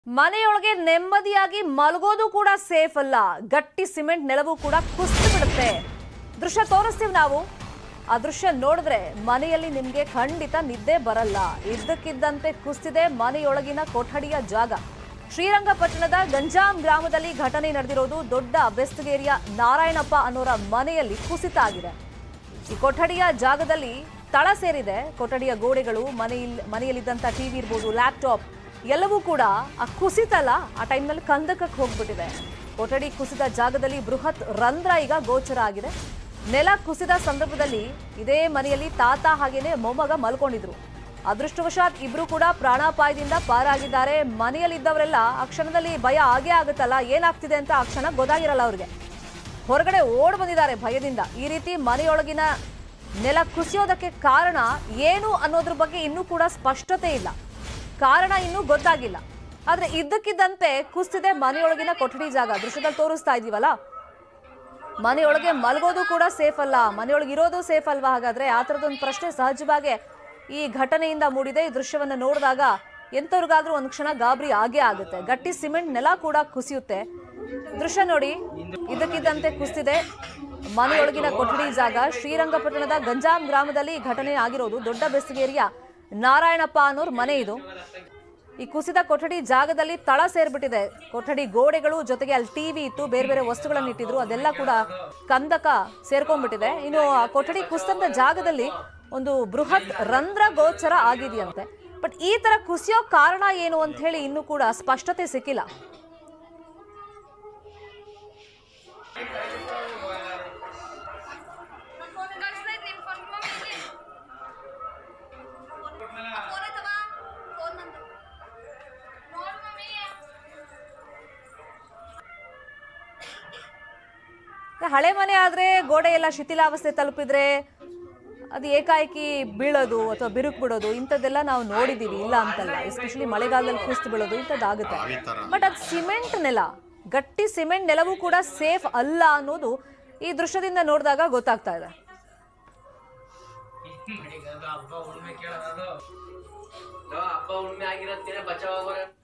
ಮನೆಯೊಳಗೆ ನೆಮ್ಮದಿಯಾಗಿ ಮಲಗೋದು ಕೂಡ ಸೇಫ್ ಅಲ್ಲ ಗಟ್ಟಿ ಸಿಮೆಂಟ್ ನೆಲವು ಕೂಡ ಕುಸಿದು ಬಿಡುತ್ತೆ ದೃಶ್ಯ ತೋರಿಸ್ತೀವಿ ನಾವು ಆ ದೃಶ್ಯ ನೋಡಿದ್ರೆ ಮನೆಯಲ್ಲಿ ನಿಮ್ಗೆ ಖಂಡಿತ ನಿದ್ದೆ ಬರಲ್ಲ ಇದ್ದಕ್ಕಿದ್ದಂತೆ ಕುಸಿದಿದೆ ಮನೆಯೊಳಗಿನ ಕೊಠಡಿಯ ಜಾಗ ಶ್ರೀರಂಗಪಟ್ಟಣದ ಗಂಜಾಂ ಗ್ರಾಮದಲ್ಲಿ ಘಟನೆ ನಡೆದಿರೋದು ದೊಡ್ಡ ಬೆಸ್ತಗೇರಿಯ ನಾರಾಯಣಪ್ಪ ಅನ್ನೋರ ಮನೆಯಲ್ಲಿ ಕುಸಿತ ಆಗಿದೆ ಈ ಕೊಠಡಿಯ ಜಾಗದಲ್ಲಿ ತಳ ಸೇರಿದೆ ಕೊಠಡಿಯ ಗೋಡೆಗಳು ಮನೆಯಲ್ಲಿ ಮನೆಯಲ್ಲಿದ್ದಂಥ ಟಿವಿ ಇರ್ಬೋದು ಲ್ಯಾಪ್ಟಾಪ್ ಎಲ್ಲವೂ ಕೂಡ ಆ ಕುಸಿತಲ್ಲ ಆ ಟೈಮ್ನಲ್ಲಿ ಕಂದಕಕ್ಕೆ ಹೋಗ್ಬಿಟ್ಟಿದೆ ಕೊಠಡಿ ಕುಸಿದ ಜಾಗದಲ್ಲಿ ಬೃಹತ್ ರಂಧ್ರ ಈಗ ಗೋಚರ ಆಗಿದೆ ನೆಲ ಕುಸಿದ ಸಂದರ್ಭದಲ್ಲಿ ಇದೇ ಮನೆಯಲ್ಲಿ ತಾತ ಹಾಗೇನೆ ಮೊಮ್ಮಗ ಮಲ್ಕೊಂಡಿದ್ರು ಅದೃಷ್ಟವಶಾತ್ ಇಬ್ರು ಕೂಡ ಪ್ರಾಣಾಪಾಯದಿಂದ ಪಾರಾಗಿದ್ದಾರೆ ಮನೆಯಲ್ಲಿದ್ದವರೆಲ್ಲ ಆ ಕ್ಷಣದಲ್ಲಿ ಭಯ ಆಗೇ ಆಗುತ್ತಲ್ಲ ಏನಾಗ್ತಿದೆ ಅಂತ ಆ ಕ್ಷಣ ಗೊತ್ತಾಗಿರಲ್ಲ ಅವ್ರಿಗೆ ಹೊರಗಡೆ ಓಡ್ ಬಂದಿದ್ದಾರೆ ಭಯದಿಂದ ಈ ರೀತಿ ಮನೆಯೊಳಗಿನ ನೆಲ ಕುಸಿಯೋದಕ್ಕೆ ಕಾರಣ ಏನು ಅನ್ನೋದ್ರ ಬಗ್ಗೆ ಇನ್ನೂ ಕೂಡ ಸ್ಪಷ್ಟತೆ ಇಲ್ಲ ಕಾರಣ ಇನ್ನೂ ಗೊತ್ತಾಗಿಲ್ಲ ಆದ್ರೆ ಇದ್ದಕ್ಕಿದ್ದಂತೆ ಕುಸಿದೆ ಮನೆಯೊಳಗಿನ ಕೊಠಡಿ ಜಾಗ ದೃಶ್ಯದಲ್ಲಿ ತೋರಿಸ್ತಾ ಇದೀವಲ್ಲ ಮನೆಯೊಳಗೆ ಮಲಗೋದು ಕೂಡ ಸೇಫ್ ಅಲ್ಲ ಮನೆಯೊಳಗೆ ಇರೋದು ಸೇಫ್ ಅಲ್ವಾ ಹಾಗಾದ್ರೆ ಆ ಥರದೊಂದು ಪ್ರಶ್ನೆ ಸಹಜವಾಗಿ ಈ ಘಟನೆಯಿಂದ ಮೂಡಿದೆ ಈ ದೃಶ್ಯವನ್ನು ನೋಡಿದಾಗ ಎಂಥವ್ರಿಗಾದ್ರೂ ಒಂದು ಕ್ಷಣ ಗಾಬರಿ ಆಗೇ ಆಗುತ್ತೆ ಗಟ್ಟಿ ಸಿಮೆಂಟ್ ನೆಲ ಕೂಡ ಕುಸಿಯುತ್ತೆ ದೃಶ್ಯ ನೋಡಿ ಇದಕ್ಕಿದ್ದಂತೆ ಕುಸಿದಿದೆ ಮನೆಯೊಳಗಿನ ಕೊಠಡಿ ಜಾಗ ಶ್ರೀರಂಗಪಟ್ಟಣದ ಗಂಜಾಂ ಗ್ರಾಮದಲ್ಲಿ ಈ ಘಟನೆ ಆಗಿರೋದು ದೊಡ್ಡ ಬೆಸ್ಗೇರಿಯ ನಾರಾಯಣಪ್ಪ ಅನ್ನೋರ್ ಮನೆ ಇದು ಈ ಕುಸಿದ ಕೊಠಡಿ ಜಾಗದಲ್ಲಿ ತಳ ಸೇರ್ಬಿಟ್ಟಿದೆ ಕೊಠಡಿ ಗೋಡೆಗಳು ಜೊತೆಗೆ ಅಲ್ಲಿ ಟಿವಿ ಇತ್ತು ಬೇರೆ ಬೇರೆ ವಸ್ತುಗಳನ್ನು ಇಟ್ಟಿದ್ರು ಅದೆಲ್ಲ ಕೂಡ ಕಂದಕ ಸೇರ್ಕೊಂಡ್ಬಿಟ್ಟಿದೆ ಇನ್ನು ಆ ಕೊಠಡಿ ಕುಸಿದಂತ ಜಾಗದಲ್ಲಿ ಒಂದು ಬೃಹತ್ ರಂಧ್ರ ಗೋಚರ ಆಗಿದೆಯಂತೆ ಬಟ್ ಈ ತರ ಕುಸಿಯೋ ಕಾರಣ ಏನು ಅಂತ ಹೇಳಿ ಇನ್ನೂ ಕೂಡ ಸ್ಪಷ್ಟತೆ ಸಿಕ್ಕಿಲ್ಲ ಫೋನ್ ಕಳಿಸ್ತಾ ಇದ್ದೀನಿ ಫೋನ್ ಮಮ್ಮಿ ಫೋನ್ ಐತವ ಫೋನ್ ನಂದು ನೋಡು ಮಮ್ಮಿ ಹಳೆ ಮನೆ ಆದ್ರೆ ಗೋಡೆ ಎಲ್ಲ ಶಿಥಿಲಾವಸ್ಥೆ ತಲುಪಿದ್ರೆ ಅದು ಏಕಾಏಕಿ ಬೀಳೋದು ಅಥವಾ ಬಿರುಕು ಬಿಡೋದು ಇಂಥದ್ದೆಲ್ಲ ನಾವು ನೋಡಿದ್ದೀವಿ ಇಲ್ಲ ಅಂತಲ್ಲ ಎಸ್ಪೆಷಲಿ ಮಳೆಗಾಲದಲ್ಲಿ ಕುಸಿದು ಬೀಳೋದು ಇಂಥದ್ದಾಗುತ್ತೆ ಬಟ್ ಅದು ಸಿಮೆಂಟ್ ನೆಲ ಗಟ್ಟಿ ಸಿಮೆಂಟ್ ನೆಲವೂ ಕೂಡ ಸೇಫ್ ಅಲ್ಲ ಅನ್ನೋದು ಈ ದೃಶ್ಯದಿಂದ ನೋಡಿದಾಗ ಗೊತ್ತಾಗ್ತಾ ಇದೆ ಹಬ್ಬ ಹುಣ್ಣಿಮೆ ಕೇಳೋದು ಹಬ್ಬ ಹುಣ್ಣಿಮೆ ಆಗಿರತ್ತೇನೆ ಬಚಾವ್ ಆಗೋರೆ